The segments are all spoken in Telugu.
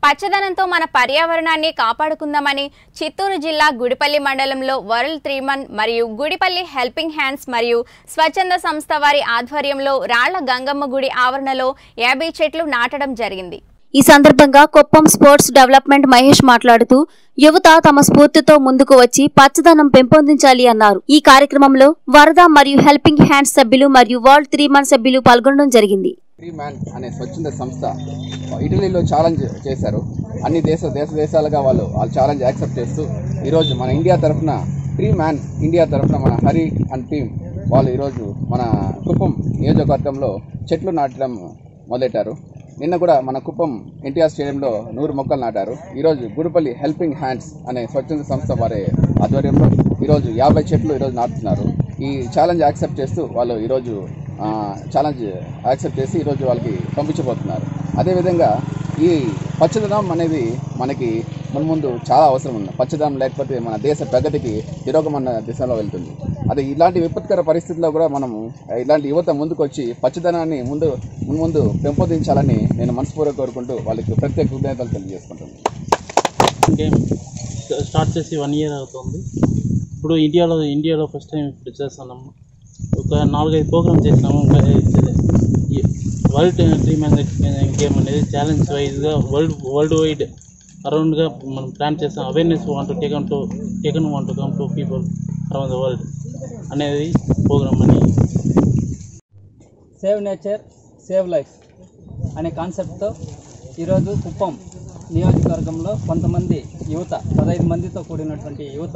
పచ్చదనంతో మన పర్యావరణాన్ని కాపాడుకుందామని చిత్తూరు జిల్లా గుడిపల్లి మండలంలో వరల్డ్ త్రీమన్ మరియు గుడిపల్లి హెల్పింగ్ హ్యాండ్స్ మరియు స్వచ్ఛంద సంస్థ వారి ఆధ్వర్యంలో రాళ్ల గంగమ్మ గుడి ఆవరణలో యాభై చెట్లు నాటడం జరిగింది ఈ సందర్భంగా కుప్పం స్పోర్ట్స్ డెవలప్మెంట్ మహేష్ మాట్లాడుతూ యువత తమ స్ఫూర్తితో ముందుకు వచ్చి పచ్చదనం పెంపొందించాలి అన్నారు ఈ కార్యక్రమంలో వరద మరియు హెల్పింగ్ హ్యాండ్స్ సభ్యులు మరియు వరల్డ్ త్రీ మన్ సభ్యులు పాల్గొనడం జరిగింది ఫ్రీ మ్యాన్ అనే స్వచ్ఛంద సంస్థ ఇటలీలో ఛాలెంజ్ చేశారు అన్ని దేశ దేశ దేశాలుగా వాళ్ళు వాళ్ళు ఛాలెంజ్ యాక్సెప్ట్ చేస్తూ ఈరోజు మన ఇండియా తరఫున ఫ్రీ మ్యాన్ ఇండియా తరఫున మన హరి అండ్ టీం వాళ్ళు ఈరోజు మన కుప్పం నియోజకవర్గంలో చెట్లు నాటడం మొదలెట్టారు నిన్న కూడా మన కుప్పం ఎన్టీఆర్ స్టేడియంలో నూరు మొక్కలు నాటారు ఈరోజు గుడిపల్లి హెల్పింగ్ హ్యాండ్స్ అనే స్వచ్ఛంద సంస్థ వారి ఆధ్వర్యంలో ఈరోజు యాభై చెట్లు ఈరోజు నాటుతున్నారు ఈ ఛాలెంజ్ యాక్సెప్ట్ చేస్తూ వాళ్ళు ఈరోజు ఆ, ఛాలెంజ్ యాక్సెప్ట్ చేసి ఈరోజు వాళ్ళకి పంపించబోతున్నారు అదేవిధంగా ఈ పచ్చదనం అనేది మనకి మున్ముందు చాలా అవసరం ఉంది పచ్చదనం లేకపోతే మన దేశ ప్రగతికి తిరోగమన్న దిశలో వెళ్తుంది అదే ఇలాంటి విపత్కర పరిస్థితుల్లో కూడా మనము ఇలాంటి యువత ముందుకు వచ్చి పచ్చదనాన్ని ముందు మున్ముందు పెంపొందించాలని నేను మనస్ఫూర్తిగా కోరుకుంటూ వాళ్ళకి ప్రత్యేక కృతజ్ఞతలు తెలియజేసుకుంటున్నాను గేమ్ స్టార్ట్ చేసి వన్ ఇయర్ అవుతుంది ఇప్పుడు ఇండియాలో ఇండియాలో ఫస్ట్ టైం ఇప్పుడు చేస్తున్నాము ఒక నాలుగైదు ప్రోగ్రామ్ చేసినాము ఇంకా ఈ వరల్డ్ టీమ్ గేమ్ అనేది ఛాలెంజ్ వైజ్గా వరల్డ్ వరల్డ్ వైడ్ అరౌండ్గా మనం ప్లాన్ చేస్తాం awareness want taken to taken want come to people around the world అనేది ప్రోగ్రామ్ అని సేవ్ నేచర్ సేవ్ లైఫ్ అనే కాన్సెప్ట్తో ఈరోజు కుప్పం నియోజకవర్గంలో కొంతమంది యువత పదహైదు మందితో కూడినటువంటి యువత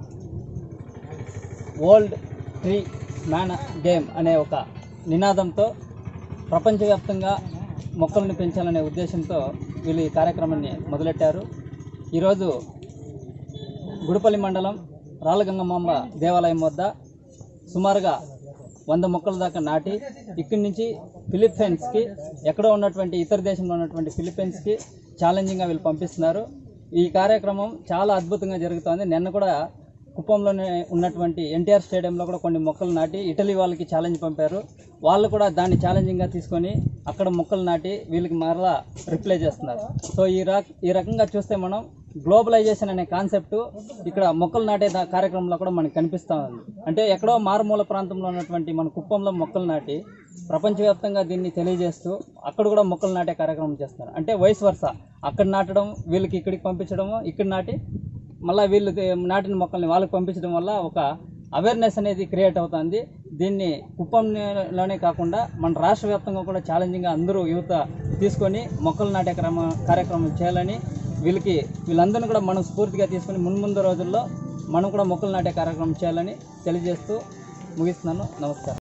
వరల్డ్ ట్రీ మ్యాన్ గేమ్ అనే ఒక నినాదంతో ప్రపంచవ్యాప్తంగా మొక్కలను పెంచాలనే ఉద్దేశంతో వీళ్ళు ఈ కార్యక్రమాన్ని మొదలెట్టారు ఈరోజు గుడిపల్లి మండలం రాళ్ళగంగమాంబ దేవాలయం వద్ద సుమారుగా వంద మొక్కల దాకా నాటి ఇక్కడి నుంచి ఫిలిప్పైన్స్కి ఎక్కడో ఉన్నటువంటి ఇతర దేశంలో ఉన్నటువంటి ఫిలిప్పైన్స్కి ఛాలెంజింగ్గా వీళ్ళు పంపిస్తున్నారు ఈ కార్యక్రమం చాలా అద్భుతంగా జరుగుతోంది నిన్న కూడా కుప్పంలోనే ఉన్నటువంటి ఎన్టీఆర్ స్టేడియంలో కూడా కొన్ని మొక్కలు నాటి ఇటలీ వాళ్ళకి ఛాలెంజ్ పంపారు వాళ్ళు కూడా దాన్ని ఛాలెంజింగ్గా తీసుకొని అక్కడ మొక్కలు నాటి వీళ్ళకి మరలా రిప్లై చేస్తున్నారు సో ఈ రక ఈ రకంగా చూస్తే మనం గ్లోబలైజేషన్ అనే కాన్సెప్ట్ ఇక్కడ మొక్కలు నాటే దా- కార్యక్రమంలో కూడా మనకు కనిపిస్తూ ఉంది అంటే ఎక్కడో మారుమూల ప్రాంతంలో ఉన్నటువంటి మన కుప్పంలో మొక్కలు నాటి ప్రపంచవ్యాప్తంగా దీన్ని తెలియజేస్తూ అక్కడ కూడా మొక్కలు నాటే కార్యక్రమం చేస్తున్నారు అంటే వయసు వరుస అక్కడ నాటడం వీళ్ళకి ఇక్కడికి పంపించడము ఇక్కడ నాటి మళ్ళీ వీళ్ళు దే- నాటిన మొక్కల్ని వాళ్ళకి పంపించడం వల్ల ఒక అవేర్నెస్ అనేది క్రియేట్ అవుతుంది దీన్ని కుప్పంలోనే కాకుండా మన రాష్ట్ర వ్యాప్తంగా కూడా ఛాలెంజింగ్గా అందరూ యువత తీసుకొని మొక్కలు నాటే క్రమ కార్యక్రమం చేయాలని వీళ్ళకి వీళ్ళందరినీ కూడా మనం స్ఫూర్తిగా తీసుకొని మున్ముందు రోజుల్లో మనం కూడా మొక్కలు నాటే కార్యక్రమం చేయాలని తెలియజేస్తూ ముగిస్తున్నాను నమస్కారం